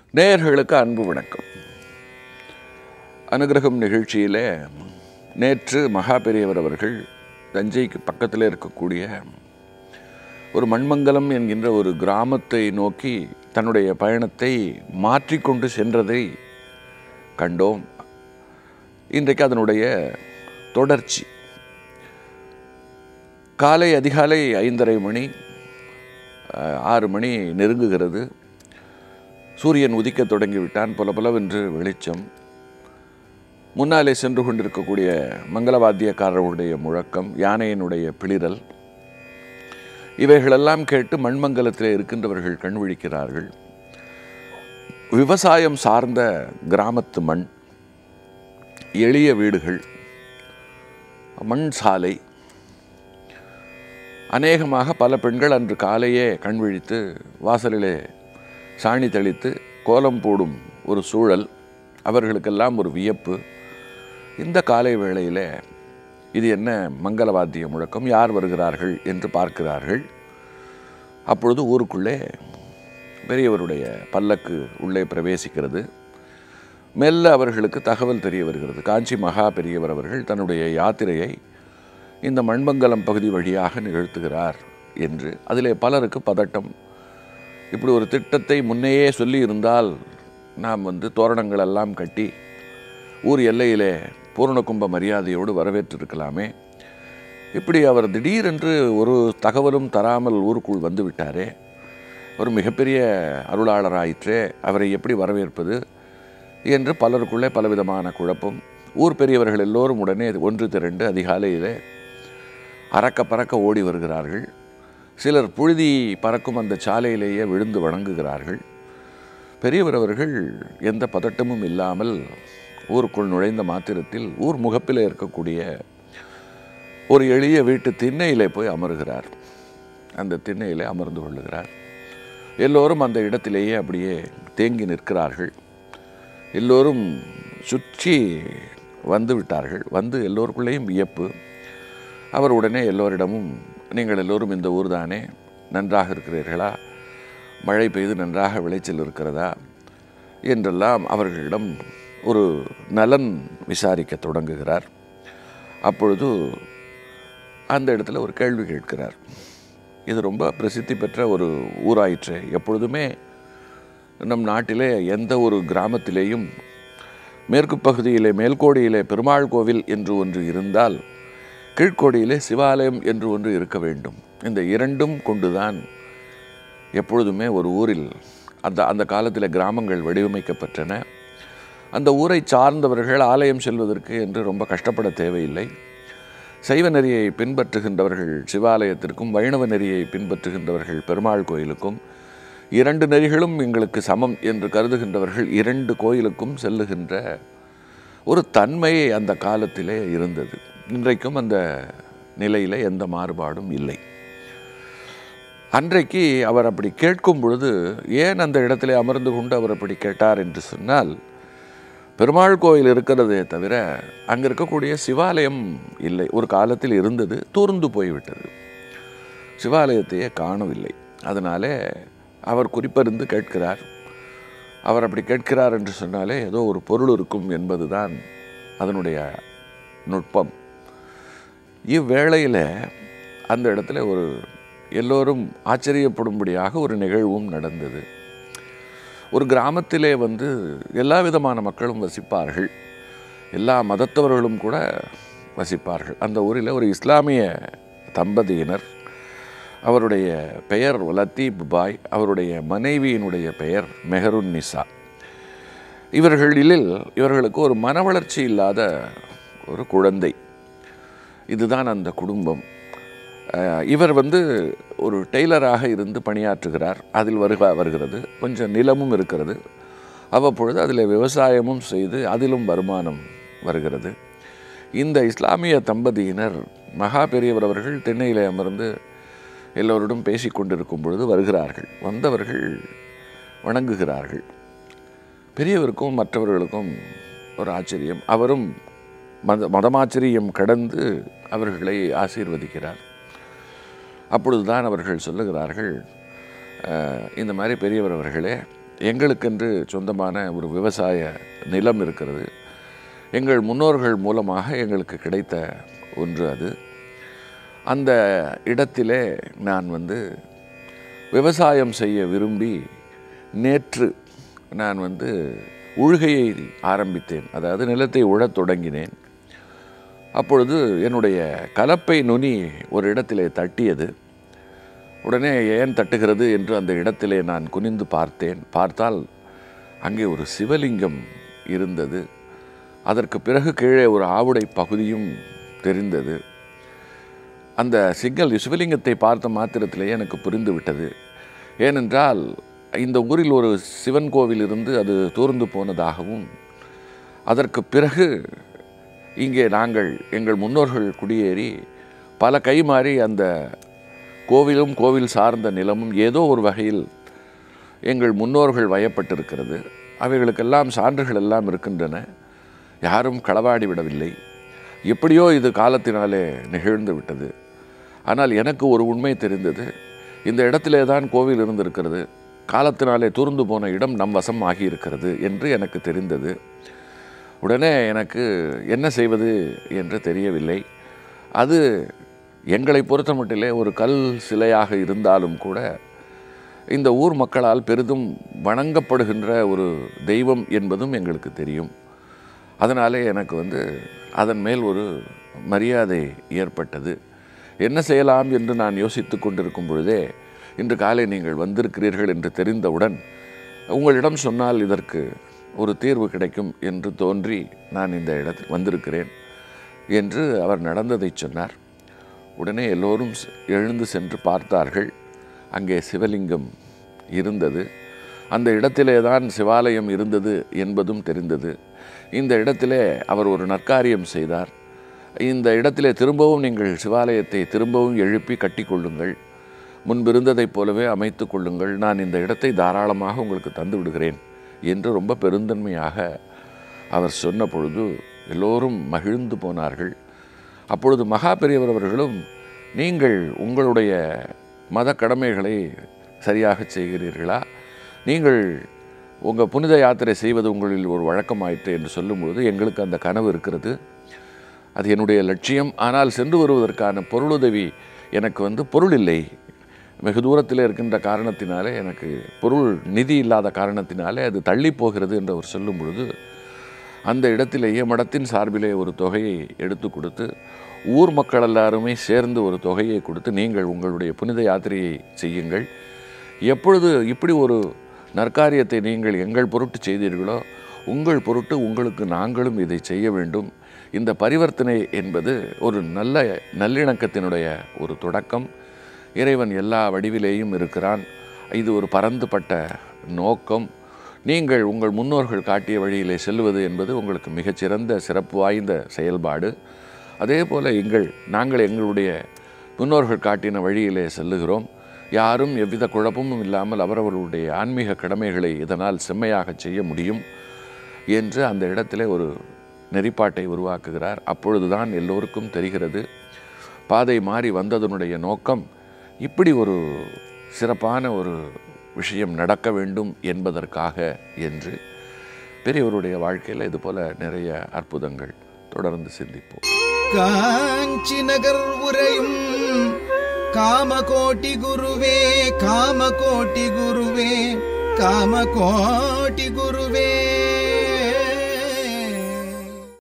நேயர்களுக்கு அன்பு வணக்கம் அனுகிரகம் நிகழ்ச்சியிலே நேற்று மகா பெரியவர் அவர்கள் தஞ்சைக்கு பக்கத்தில் இருக்கக்கூடிய ஒரு மண்மங்கலம் என்கின்ற ஒரு கிராமத்தை நோக்கி தன்னுடைய பயணத்தை மாற்றிக்கொண்டு சென்றதை கண்டோம் இன்றைக்கு அதனுடைய தொடர்ச்சி காலை அதிகாலை ஐந்தரை மணி அஹ், ஆறு மணி நெருங்குகிறது சூரியன் உதிக்கத் தொடங்கிவிட்டான் பொல பொலவென்று வெளிச்சம் முன்னாலே சென்று கொண்டிருக்கக்கூடிய மங்களவாத்தியக்காரர்களுடைய முழக்கம் யானையினுடைய பிளிரல் இவைகளெல்லாம் கேட்டு மண்மங்கலத்தில் இருக்கின்றவர்கள் கண் விழிக்கிறார்கள் விவசாயம் சார்ந்த கிராமத்து மண் எளிய வீடுகள் மண் சாலை அநேகமாக பல பெண்கள் அன்று காலையே கண் விழித்து வாசலிலே சாணி தெளித்து கோலம் போடும் ஒரு சூழல் அவர்களுக்கெல்லாம் ஒரு வியப்பு இந்த காலை வேளையிலே இது என்ன மங்களவாத்திய முழக்கம் யார் வருகிறார்கள் என்று பார்க்கிறார்கள் அப்பொழுது ஊருக்குள்ளே பெரியவருடைய பல்லக்கு உள்ளே பிரவேசிக்கிறது மெல்ல அவர்களுக்கு தகவல் தெரிய வருகிறது காஞ்சி மகா பெரியவர் அவர்கள் தன்னுடைய யாத்திரையை இந்த மண்மங்கலம் பகுதி வழியாக நிகழ்த்துகிறார் என்று அதிலே பலருக்கு பதட்டம் இப்படி ஒரு திட்டத்தை முன்னையே சொல்லி இருந்தால் நாம் வந்து தோரணங்கள் எல்லாம் கட்டி ஊர் எல்லையிலே பூரணகும்ப மரியாதையோடு வரவேற்றிருக்கலாமே இப்படி அவர் திடீரென்று ஒரு தகவலும் தராமல் ஊருக்குள் வந்து விட்டாரே ஒரு மிகப்பெரிய அருளாளராயிற்றே அவரை எப்படி வரவேற்பது என்று பலருக்குள்ளே பலவிதமான குழப்பம் ஊர் பெரியவர்கள் எல்லோரும் உடனே ஒன்று திரண்டு அதிகாலையிலே அறக்க பறக்க ஓடி வருகிறார்கள் சிலர் புழுதி பறக்கும் அந்த சாலையிலேயே விழுந்து வணங்குகிறார்கள் பெரியவர் அவர்கள் எந்த பதட்டமும் இல்லாமல் ஊருக்குள் நுழைந்த மாத்திரத்தில் ஊர் முகப்பில் இருக்கக்கூடிய ஒரு எளிய வீட்டு திண்ணையிலே போய் அமருகிறார் அந்த திண்ணையிலே அமர்ந்து கொள்ளுகிறார் எல்லோரும் அந்த இடத்திலேயே அப்படியே தேங்கி நிற்கிறார்கள் எல்லோரும் சுற்றி வந்து விட்டார்கள் வந்து எல்லோருக்குள்ளேயும் வியப்பு அவர் உடனே எல்லோரிடமும் நீங்கள் எல்லோரும் இந்த ஊர் தானே நன்றாக இருக்கிறீர்களா மழை பெய்து நன்றாக விளைச்சல் இருக்கிறதா என்றெல்லாம் அவர்களிடம் ஒரு நலன் விசாரிக்க தொடங்குகிறார் அப்பொழுது அந்த இடத்துல ஒரு கேள்வி கேட்கிறார் இது ரொம்ப பிரசித்தி பெற்ற ஒரு ஊராயிற்று எப்பொழுதுமே நம் நாட்டிலே எந்த ஒரு கிராமத்திலேயும் மேற்கு பகுதியிலே மேல்கோடியிலே பெருமாள் கோவில் என்று ஒன்று இருந்தால் கீழ்க்கோடியிலே சிவாலயம் என்று ஒன்று இருக்க வேண்டும் இந்த இரண்டும் கொண்டுதான் எப்பொழுதுமே ஒரு ஊரில் அந்த அந்த காலத்தில் கிராமங்கள் வடிவமைக்கப்பட்டன அந்த ஊரை சார்ந்தவர்கள் ஆலயம் செல்வதற்கு என்று ரொம்ப கஷ்டப்பட தேவையில்லை சைவ நெறியை பின்பற்றுகின்றவர்கள் சிவாலயத்திற்கும் வைணவ நெறியை பின்பற்றுகின்றவர்கள் பெருமாள் கோயிலுக்கும் இரண்டு நெறிகளும் எங்களுக்கு சமம் என்று கருதுகின்றவர்கள் இரண்டு கோயிலுக்கும் செல்லுகின்ற ஒரு தன்மை அந்த காலத்திலே இருந்தது இன்றைக்கும் அந்த நிலையில் எந்த மாறுபாடும் இல்லை அன்றைக்கு அவர் அப்படி கேட்கும் பொழுது ஏன் அந்த இடத்திலே அமர்ந்து கொண்டு அவர் அப்படி கேட்டார் என்று சொன்னால் பெருமாள் கோயில் இருக்கிறதே தவிர அங்கே இருக்கக்கூடிய சிவாலயம் இல்லை ஒரு காலத்தில் இருந்தது தூர்ந்து போய்விட்டது சிவாலயத்தையே காணவில்லை அதனாலே அவர் குறிப்பறிந்து கேட்கிறார் அவர் அப்படி கேட்கிறார் என்று சொன்னாலே ஏதோ ஒரு பொருள் இருக்கும் என்பதுதான் அதனுடைய நுட்பம் இவ்வேளையில் அந்த இடத்துல ஒரு எல்லோரும் ஆச்சரியப்படும்படியாக ஒரு நிகழ்வும் நடந்தது ஒரு கிராமத்திலே வந்து எல்லா விதமான மக்களும் வசிப்பார்கள் எல்லா மதத்தவர்களும் கூட வசிப்பார்கள் அந்த ஊரில் ஒரு இஸ்லாமிய தம்பதியினர் அவருடைய பெயர் லத்தீப் பாய் அவருடைய மனைவியினுடைய பெயர் மெஹருன் நிசா இவர்களில் இவர்களுக்கு ஒரு மன வளர்ச்சி இல்லாத ஒரு குழந்தை இதுதான் அந்த குடும்பம் அஹ், இவர் வந்து ஒரு டெய்லராக இருந்து பணியாற்றுகிறார் அதில் வருக வருகிறது கொஞ்சம் நிலமும் இருக்கிறது அவ்வப்பொழுது அதில் விவசாயமும் செய்து அதிலும் வருமானம் வருகிறது இந்த இஸ்லாமிய தம்பதியினர் மகா பெரியவர் அவர்கள் தென்னையில் அமர்ந்து எல்லோருடன் பேசிக் கொண்டிருக்கும் பொழுது வருகிறார்கள் வந்தவர்கள் வணங்குகிறார்கள் பெரியவருக்கும் மற்றவர்களுக்கும் ஒரு ஆச்சரியம் அவரும் மத மதமாச்சரியம் கடந்து அவர்களை ஆசீர்வதிக்கிறார் அப்பொழுதுதான் அவர்கள் சொல்லுகிறார்கள் "அஹ், இந்த மாதிரி பெரியவர் அவர்களே எங்களுக்கென்று சொந்தமான ஒரு விவசாய நிலம் இருக்கிறது எங்கள் முன்னோர்கள் மூலமாக எங்களுக்கு கிடைத்த ஒன்று அது அந்த இடத்திலே நான் வந்து விவசாயம் செய்ய விரும்பி நேற்று நான் வந்து உழுகையை ஆரம்பித்தேன் அதாவது நிலத்தை உழத் தொடங்கினேன் அப்பொழுது என்னுடைய கலப்பை நுனி ஒரு இடத்திலே தட்டியது உடனே ஏன் தட்டுகிறது என்று அந்த இடத்திலே நான் குனிந்து பார்த்தேன் பார்த்தால் அங்கே ஒரு சிவலிங்கம் இருந்தது அதற்கு பிறகு கீழே ஒரு ஆவுடை பகுதியும் தெரிந்தது அந்த சிங்கல் சிவலிங்கத்தை பார்த்த மாத்திரத்திலேயே எனக்கு புரிந்து விட்டது ஏனென்றால் இந்த ஊரில் ஒரு சிவன் கோவில் இருந்து அது தூர்ந்து போனதாகவும் அதற்கு பிறகு இங்கே நாங்கள் எங்கள் முன்னோர்கள் குடியேறி பல கைமாறி அந்த கோவிலும் கோவில் சார்ந்த நிலமும் ஏதோ ஒரு வகையில் எங்கள் முன்னோர்கள் வயப்பட்டிருக்கிறது அவைகளுக்கெல்லாம் சான்றுகள் எல்லாம் இருக்கின்றன யாரும் களவாடி விடவில்லை எப்படியோ இது காலத்தினாலே நிகழ்ந்து விட்டது ஆனால் எனக்கு ஒரு உண்மை தெரிந்தது இந்த இடத்திலே தான் கோவில் இருந்திருக்கிறது காலத்தினாலே தூர்ந்து போன இடம் நம் வசம் ஆகியிருக்கிறது என்று எனக்கு தெரிந்தது உடனே எனக்கு என்ன செய்வது என்று தெரியவில்லை அது எங்களை பொறுத்த மட்டிலே ஒரு கல் சிலையாக இருந்தாலும் கூட இந்த ஊர் மக்களால் பெரிதும் வணங்கப்படுகின்ற ஒரு தெய்வம் என்பதும் எங்களுக்கு தெரியும் அதனாலே எனக்கு வந்து அதன் மேல் ஒரு மரியாதை ஏற்பட்டது என்ன செய்யலாம் என்று நான் யோசித்து கொண்டிருக்கும் பொழுதே இன்று காலை நீங்கள் வந்திருக்கிறீர்கள் என்று தெரிந்தவுடன் உங்களிடம் சொன்னால் இதற்கு ஒரு தீர்வு கிடைக்கும் என்று தோன்றி நான் இந்த இடத்தில் வந்திருக்கிறேன் என்று அவர் நடந்ததை சொன்னார் உடனே எல்லோரும் செ- எழுந்து சென்று பார்த்தார்கள் அங்கே சிவலிங்கம் இருந்தது அந்த இடத்திலே தான் சிவாலயம் இருந்தது என்பதும் தெரிந்தது இந்த இடத்திலே அவர் ஒரு நற்காரியம் செய்தார் இந்த இடத்திலே திரும்பவும் நீங்கள் சிவாலயத்தை திரும்பவும் எழுப்பி கட்டிக்கொள்ளுங்கள் முன்பிருந்ததைப் போலவே அமைத்து கொள்ளுங்கள் நான் இந்த இடத்தை தாராளமாக உங்களுக்கு தந்து விடுகிறேன் என்று ரொம்ப பெருந்தன்மையாக அவர் சொன்ன பொழுது எல்லோரும் மகிழ்ந்து போனார்கள் அப்பொழுது மகா பெரியவர் அவர்களும் நீங்கள் உங்களுடைய மத கடமைகளை சரியாக செய்கிறீர்களா நீங்கள் உங்கள் புனித யாத்திரை செய்வது உங்களில் ஒரு வழக்கமாயிற்று என்று சொல்லும்பொழுது எங்களுக்கு அந்த கனவு இருக்கிறது அது என்னுடைய லட்சியம் ஆனால் சென்று வருவதற்கான பொருளுதவி எனக்கு வந்து பொருள் இல்லை வெகு தூரத்தில் இருக்கின்ற காரணத்தினாலே எனக்கு பொருள் நிதி இல்லாத காரணத்தினாலே அது தள்ளி போகிறது என்று அவர் சொல்லும் பொழுது அந்த இடத்திலேயே மடத்தின் சார்பிலே ஒரு தொகையை எடுத்து கொடுத்து ஊர் மக்கள் எல்லாருமே சேர்ந்து ஒரு தொகையை கொடுத்து நீங்கள் உங்களுடைய புனித யாத்திரையை செய்யுங்கள் எப்பொழுது இப்படி ஒரு நற்காரியத்தை நீங்கள் எங்கள் பொருட்டு செய்தீர்களோ உங்கள் பொருட்டு உங்களுக்கு நாங்களும் இதை செய்ய வேண்டும் இந்த பரிவர்த்தனை என்பது ஒரு நல்ல நல்லிணக்கத்தினுடைய ஒரு தொடக்கம் இறைவன் எல்லா வடிவிலேயும் இருக்கிறான் இது ஒரு பரந்துபட்ட நோக்கம் நீங்கள் உங்கள் முன்னோர்கள் காட்டிய வழியிலே செல்வது என்பது உங்களுக்கு மிகச்சிறந்த சிறப்பு வாய்ந்த செயல்பாடு அதே போல் எங்கள் நாங்கள் எங்களுடைய முன்னோர்கள் காட்டின வழியிலே செல்லுகிறோம் யாரும் எவ்வித குழப்பமும் இல்லாமல் அவரவர்களுடைய ஆன்மீக கடமைகளை இதனால் செம்மையாக செய்ய முடியும் என்று அந்த இடத்திலே ஒரு நெறிப்பாட்டை உருவாக்குகிறார் அப்பொழுதுதான் எல்லோருக்கும் தெரிகிறது பாதை மாறி வந்ததனுடைய நோக்கம் இப்படி ஒரு சிறப்பான ஒரு விஷயம் நடக்க வேண்டும் என்பதற்காக என்று பெரியவருடைய வாழ்க்கையில் இது போல நிறைய அற்புதங்கள் தொடர்ந்து சிந்திப்போம் காஞ்சி நகர் உரையும் காமகோட்டி குருவே காமகோட்டி குருவே காமகோட்டி குருவே